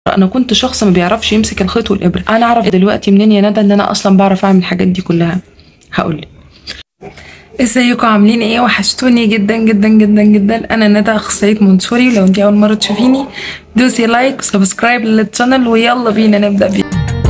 انا كنت شخص ما بيعرفش يمسك الخيط والابره انا اعرف دلوقتي منين يا ندى ان انا اصلا بعرف اعمل الحاجات دي كلها هقول ازيكم عاملين ايه وحشتوني جدا جدا جدا جدا انا ندى اخصائيه منصوري لو انت اول مره تشوفيني دوسي لايك وسبسكرايب للشانل ويلا بينا نبدا فيديو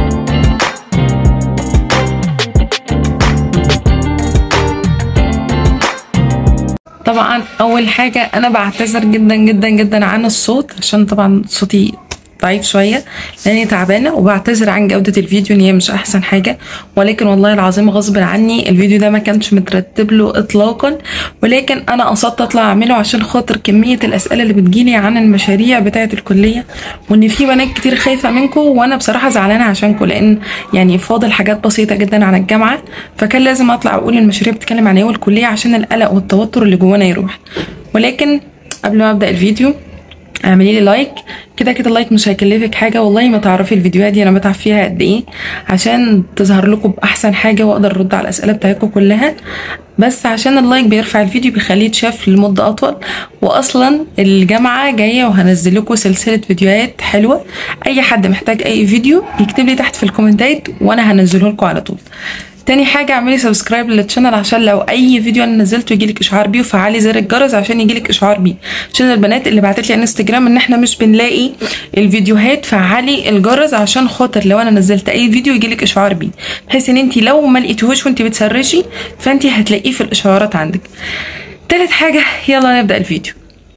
طبعا اول حاجه انا بعتذر جدا جدا جدا عن الصوت عشان طبعا صوتي ضعيف شويه لاني تعبانه وبعتذر عن جوده الفيديو ان هي مش احسن حاجه ولكن والله العظيم غصب عني الفيديو ده ما كانش مترتب له اطلاقا ولكن انا قصدت اطلع اعمله عشان خاطر كميه الاسئله اللي بتجيلي عن المشاريع بتاعه الكليه وان في بنات كتير خايفه منكم وانا بصراحه زعلانه عشانكم لان يعني فاضل حاجات بسيطه جدا عن الجامعه فكان لازم اطلع اقول المشاريع بتتكلم عن ايه والكليه عشان القلق والتوتر اللي جوانا يروح ولكن قبل ما ابدا الفيديو اعملي لي لايك كده كده اللايك مش هيكلفك حاجه والله ما تعرفي الفيديوهات دي انا بتعب فيها قد ايه عشان تظهر لكم باحسن حاجه واقدر ارد على الاسئله بتاعتكم كلها بس عشان اللايك بيرفع الفيديو بيخليه يتشاف لمده اطول واصلا الجامعه جايه وهنزل لكم سلسله فيديوهات حلوه اي حد محتاج اي فيديو يكتب لي تحت في الكومنتات وانا هنزله لكم على طول تاني حاجة اعملي سبسكرايب للشانل عشان لو اي فيديو انا نزلته يجيلك اشعار بيه وفعلي زر الجرس عشان يجيلك اشعار بيه عشان البنات اللي بعتت لي على انستجرام ان احنا مش بنلاقي الفيديوهات فعلي الجرس عشان خاطر لو انا نزلت اي فيديو يجيلك اشعار بيه بحيث ان انت لو ما لقيتوهوش وانت بتسرشي فانت هتلاقيه في الاشعارات عندك تالت حاجة يلا نبدأ الفيديو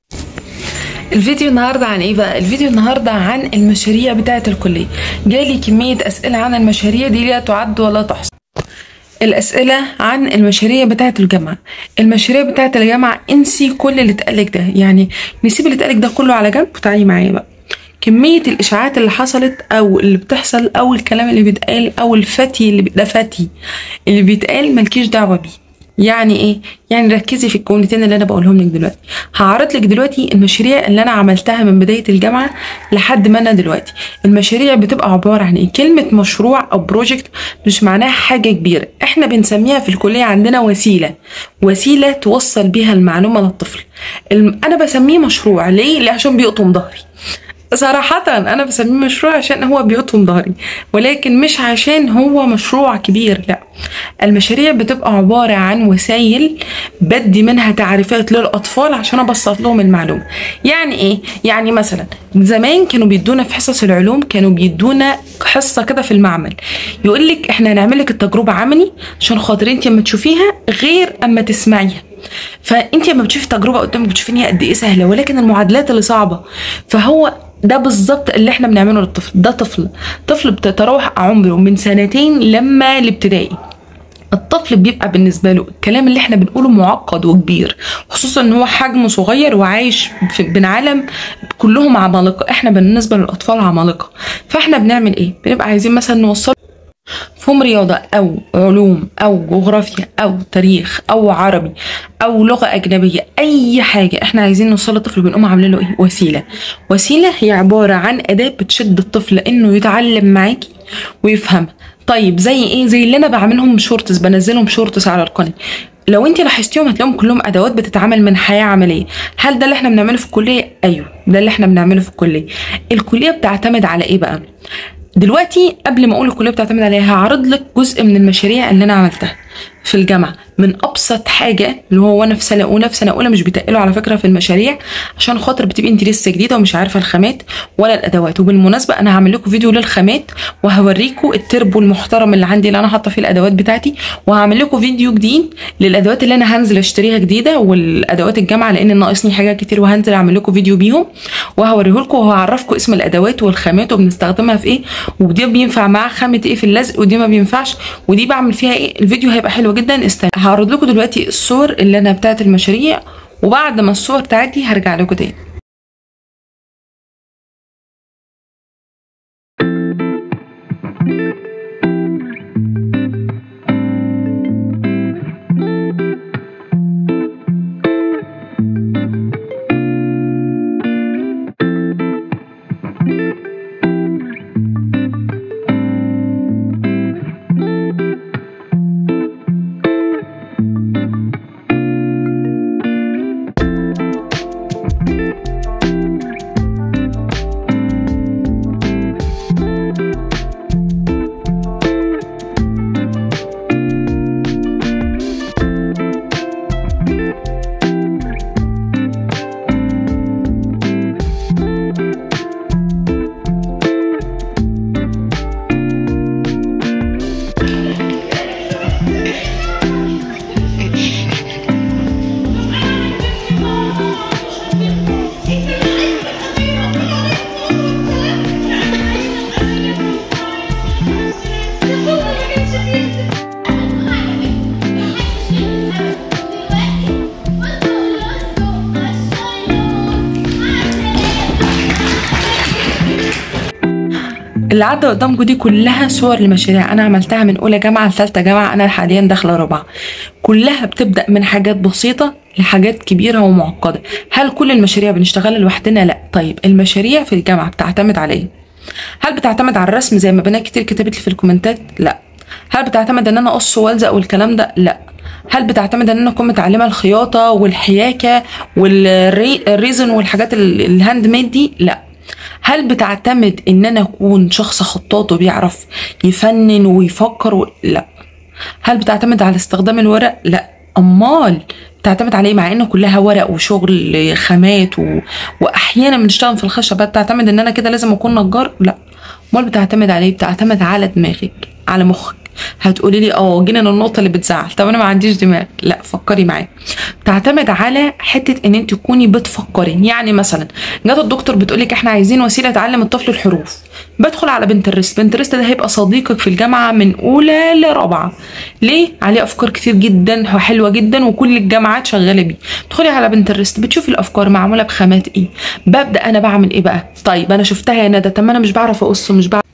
الفيديو النهارده عن ايه بقى الفيديو النهارده عن المشاريع بتاعه الكليه جالي كميه اسئله عن المشاريع دي لا تعد ولا تحصى الأسئلة عن المشاريع بتاعة الجامعة المشاريع بتاعة الجامعة انسي كل اللي اتقالك ده يعني نسيب اللي اتقالك ده كله على جنب وتعالي معايا بقى كمية الإشاعات اللي حصلت أو اللي بتحصل أو الكلام اللي بيتقال أو الفتي اللي ده فتي اللي بيتقال ملكيش دعوة بيه يعني ايه يعني ركزي في الجملتين اللي انا بقولهم لك دلوقتي هعرض لك دلوقتي المشاريع اللي انا عملتها من بدايه الجامعه لحد ما انا دلوقتي المشاريع بتبقى عباره عن ايه كلمه مشروع او بروجكت مش معناها حاجه كبيره احنا بنسميها في الكليه عندنا وسيله وسيله توصل بيها المعلومه للطفل انا بسميه مشروع ليه ليه عشان بيقطم ظهري صراحة أنا بسميه مشروع عشان هو بيقطم ظهري ولكن مش عشان هو مشروع كبير لا المشاريع بتبقى عبارة عن وسائل بدي منها تعريفات للأطفال عشان أبسط لهم المعلومة يعني إيه؟ يعني مثلا زمان كانوا بيدونا في حصص العلوم كانوا بيدونا حصة كده في المعمل يقول لك إحنا هنعمل لك التجربة عملي عشان خاطر أنت أما تشوفيها غير أما تسمعيها فانت لما بتشوفي تجربه قدامك بتشوفي ان هي قد ايه سهله ولكن المعادلات اللي صعبه فهو ده بالظبط اللي احنا بنعمله للطفل ده طفل طفل بتتراوح عمره من سنتين لما الابتدائي الطفل بيبقى بالنسبه له الكلام اللي احنا بنقوله معقد وكبير خصوصا ان هو حجمه صغير وعايش في بين عالم كلهم عمالقه احنا بالنسبه للاطفال عمالقه فاحنا بنعمل ايه بنبقى عايزين مثلا نوصل فهم رياضة أو علوم أو جغرافيا أو تاريخ أو عربي أو لغة أجنبية أي حاجة إحنا عايزين نوصل للطفل بنقوم عاملين له إيه؟ وسيلة وسيلة هي عبارة عن أداة بتشد الطفل إنه يتعلم معاكي ويفهمها طيب زي إيه؟ زي اللي أنا بعملهم شورتس بنزلهم شورتس على القناة لو انت لاحظتيهم هتلاقيهم كلهم ادوات بتتعامل من حياه عمليه هل ده اللي احنا بنعمله في الكليه ايوه ده اللي احنا بنعمله في الكليه الكليه بتعتمد على ايه بقى دلوقتي قبل ما اقول الكليه بتعتمد عليها هعرض لك جزء من المشاريع اللي انا عملتها في الجامعه من ابسط حاجه اللي هو وانا في سنه اولى في سنه اولى مش بيتقلوا على فكره في المشاريع عشان خاطر بتبقي انت لسه جديده ومش عارفه الخامات ولا الادوات وبالمناسبه انا هعمل لكم فيديو للخامات وهوريكم التربو المحترم اللي عندي اللي انا حاطه فيه الادوات بتاعتي وهعمل لكم فيديو جديد للادوات اللي انا هنزل اشتريها جديده والادوات الجامعه لان ناقصني حاجات كتير وهنزل اعمل لكم فيديو بيهم وهوريه لكم وهعرفكم اسم الادوات والخامات وبنستخدمها في ايه ودي بينفع معاها خامه ايه في اللزق ودي ما بينفعش ودي بعمل فيها ايه الفيديو هيبقى حلو جدا استنى هعرض لكم دلوقتي الصور اللي انا بتاعت المشاريع وبعد ما الصور تعدي هرجع لكم تاني thank you اللي عدى قدامكم دي كلها صور لمشاريع انا عملتها من اولى جامعه لثالثه جامعه انا حاليا داخله رابعه كلها بتبدا من حاجات بسيطه لحاجات كبيره ومعقده هل كل المشاريع بنشتغلها لوحدنا لا طيب المشاريع في الجامعه بتعتمد على ايه هل بتعتمد على الرسم زي ما بنات كتير كتبت لي في الكومنتات لا هل بتعتمد ان انا اقص والزق والكلام ده لا هل بتعتمد ان انا اكون متعلمه الخياطه والحياكه والريزن والحاجات ال- الهاند ميد دي لا هل بتعتمد ان انا اكون شخص خطاط وبيعرف يفنن ويفكر و... لا هل بتعتمد على استخدام الورق لا امال بتعتمد عليه مع انه كلها ورق وشغل خامات و... واحيانا بنشتغل في الخشب بتعتمد ان انا كده لازم اكون نجار لا امال بتعتمد عليه بتعتمد على دماغك على مخك هتقولي لي اه جينا للنقطه اللي بتزعل طب انا ما عنديش دماغ لا فكري معايا بتعتمد على حته ان انت تكوني بتفكري يعني مثلا جت الدكتور بتقول لك احنا عايزين وسيله تعلم الطفل الحروف بدخل على بنترست بنترست ده هيبقى صديقك في الجامعه من اولى لرابعه ليه عليه افكار كتير جدا وحلوه جدا وكل الجامعات شغاله بيه تدخلي على بنترست بتشوفي الافكار معموله بخامات ايه ببدا انا بعمل ايه بقى طيب انا شفتها يا ندى طب ما انا مش بعرف اقص مش بعرف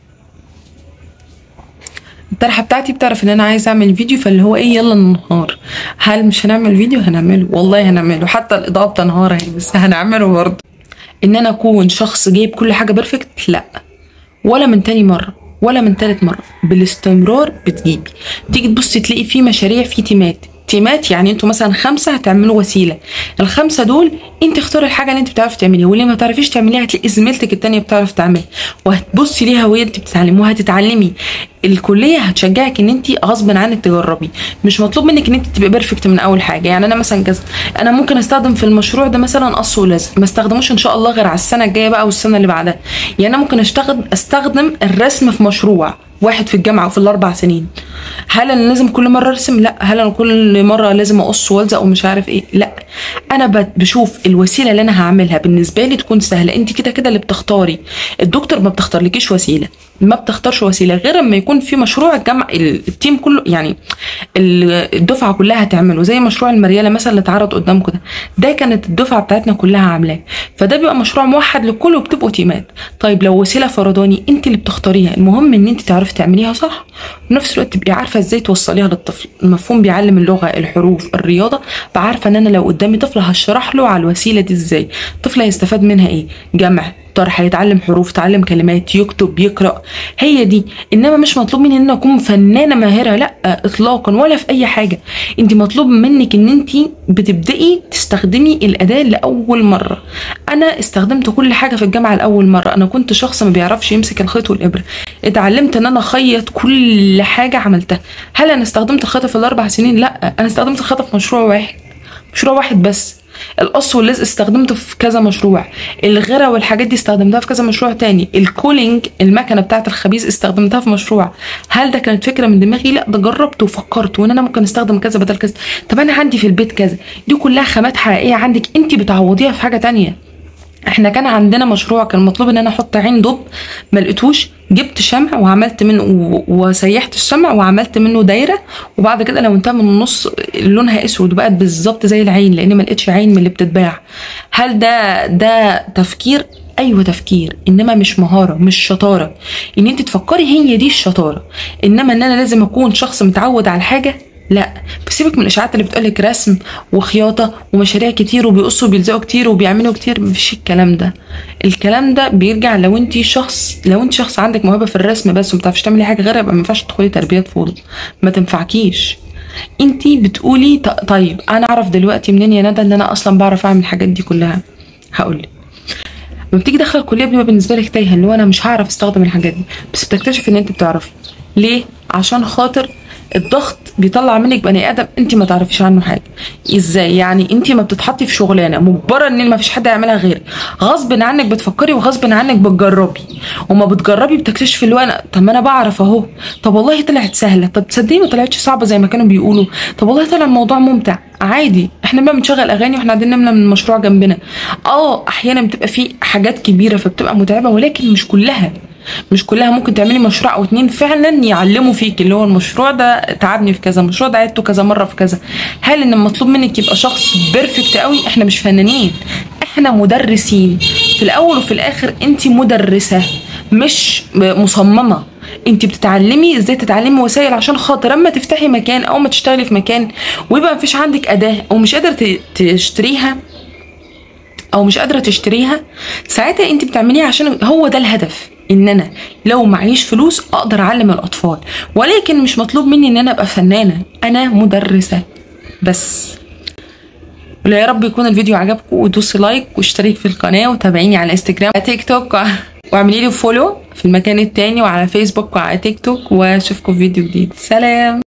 الطرحه بتاعتي بتعرف ان انا عايز اعمل فيديو فاللي هو ايه يلا النهار هل مش هنعمل فيديو هنعمله والله هنعمله حتى الاضاءه بتنهار اهي بس هنعمله برضه ان انا اكون شخص جايب كل حاجه بيرفكت لا ولا من تاني مره ولا من تالت مره بالاستمرار بتجيبي تيجي تبصي تلاقي في مشاريع في تيمات تيمات يعني انتوا مثلا خمسه هتعملوا وسيله الخمسه دول انت اختاري الحاجه اللي انت بتعرفي تعمليها واللي ما بتعرفيش تعمليها هتلاقي زميلتك التانيه بتعرف تعملها وهتبصي ليها وهي انت بتتعلمي وهتتعلمي الكليه هتشجعك ان انت غصب عنك تجربي مش مطلوب منك ان انت تبقى بيرفكت من اول حاجه يعني انا مثلا كذا انا ممكن استخدم في المشروع ده مثلا قص ولزق ما استخدموش ان شاء الله غير على السنه الجايه بقى والسنه اللي بعدها يعني انا ممكن اشتغل استخدم الرسم في مشروع واحد في الجامعه وفي الاربع سنين هل انا لازم كل مره ارسم لا هل انا كل مره لازم اقص والزق ومش عارف ايه لا انا ب- بشوف الوسيله اللي انا هعملها بالنسبه لي تكون سهله انت كده كده اللي بتختاري الدكتور ما بتختارلكيش وسيله ما بتختارش وسيله غير اما يكون في مشروع الجامعه ال- التيم كله يعني ال- الدفعه كلها هتعمله زي مشروع المرياله مثلا اللي اتعرض قدامكم ده ده كانت الدفعه بتاعتنا كلها عاملاه فده بيبقى مشروع موحد للكل وبتبقوا تيمات طيب لو وسيله فرداني انت اللي بتختاريها المهم ان انت تعرفي تعمليها صح وفي نفس الوقت تبقي عارفه ازاي توصليها للطفل المفهوم بيعلم اللغه الحروف الرياضه بعارفه ان انا لو قدامي طفل هشرح له على الوسيله دي ازاي الطفل هيستفاد منها ايه جمع طرح هيتعلم حروف يتعلم كلمات يكتب يقرا هي دي انما مش مطلوب مني ان انا اكون فنانه ماهره لا اطلاقا ولا في اي حاجه انت مطلوب منك ان انت بتبداي تستخدمي الاداه لاول مره انا استخدمت كل حاجه في الجامعه لاول مره انا كنت شخص ما بيعرفش يمسك الخيط والابره اتعلمت ان انا اخيط كل حاجه عملتها هل انا استخدمت الخيط في الاربع سنين لا انا استخدمت الخيط في مشروع واحد مشروع واحد بس القص واللزق استخدمته في كذا مشروع الغرة والحاجات دي استخدمتها في كذا مشروع تاني الكولينج المكنه بتاعه الخبيز استخدمتها في مشروع هل ده كانت فكره من دماغي لا ده جربت وفكرت وان انا ممكن استخدم كذا بدل كذا طب انا عندي في البيت كذا دي كلها خامات حقيقيه عندك انت بتعوضيها في حاجه تانية احنا كان عندنا مشروع كان مطلوب ان انا احط عين دب ما لقيتوش جبت شمع وعملت منه و- وسيحت الشمع وعملت منه دايره وبعد كده لونتها من النص لونها اسود وبقت بالظبط زي العين لان ما لقيتش عين من اللي بتتباع هل ده ده تفكير ايوه تفكير انما مش مهاره مش شطاره ان انت تفكري هي دي الشطاره انما ان انا لازم اكون شخص متعود على الحاجه لا بسيبك من الاشاعات اللي بتقولك رسم وخياطه ومشاريع كتير وبيقصوا وبيلزقوا كتير وبيعملوا كتير مفيش الكلام ده الكلام ده بيرجع لو انت شخص لو انت شخص عندك موهبه في الرسم بس وما بتعرفيش تعملي حاجه غيرها يبقى ما ينفعش تدخلي تربيه طفوله ما تنفعكيش انت بتقولي ط- طيب انا اعرف دلوقتي منين يا ندى ان انا اصلا بعرف اعمل الحاجات دي كلها هقول لما بتيجي داخله الكليه بيبقى بالنسبه لك تايهه اللي هو انا مش هعرف استخدم الحاجات دي بس بتكتشف ان انت بتعرفي ليه عشان خاطر الضغط بيطلع منك بني ادم انت ما تعرفيش عنه حاجه ازاي يعني انت ما بتتحطي في شغلانه مجبره ان ما فيش حد يعملها غيرك غصب عنك بتفكري وغصب عنك بتجربي وما بتجربي بتكتشفي اللي هو انا طب ما انا بعرف اهو طب والله طلعت سهله طب تصدقي ما طلعتش صعبه زي ما كانوا بيقولوا طب والله طلع الموضوع ممتع عادي احنا بقى بنشغل اغاني واحنا قاعدين نملى من المشروع جنبنا اه احيانا بتبقى في حاجات كبيره فبتبقى متعبه ولكن مش كلها مش كلها ممكن تعملي مشروع او اتنين فعلا يعلموا فيك اللي هو المشروع ده تعبني في كذا المشروع ده عدته كذا مره في كذا هل ان المطلوب منك يبقى شخص بيرفكت قوي احنا مش فنانين احنا مدرسين في الاول وفي الاخر انت مدرسه مش مصممه انت بتتعلمي ازاي تتعلمي وسائل عشان خاطر اما تفتحي مكان او ما تشتغلي في مكان ويبقى مفيش عندك اداه او مش قادره ت- تشتريها او مش قادره تشتريها ساعتها انت بتعمليها عشان هو ده الهدف ان انا لو معيش فلوس اقدر اعلم الاطفال ولكن مش مطلوب مني ان انا ابقى فنانه انا مدرسه بس ولا يا رب يكون الفيديو عجبكم ودوسي لايك واشترك في القناه وتابعيني على انستجرام على تيك توك واعملي لي فولو في المكان التاني وعلى فيسبوك وعلى تيك توك واشوفكم في فيديو جديد سلام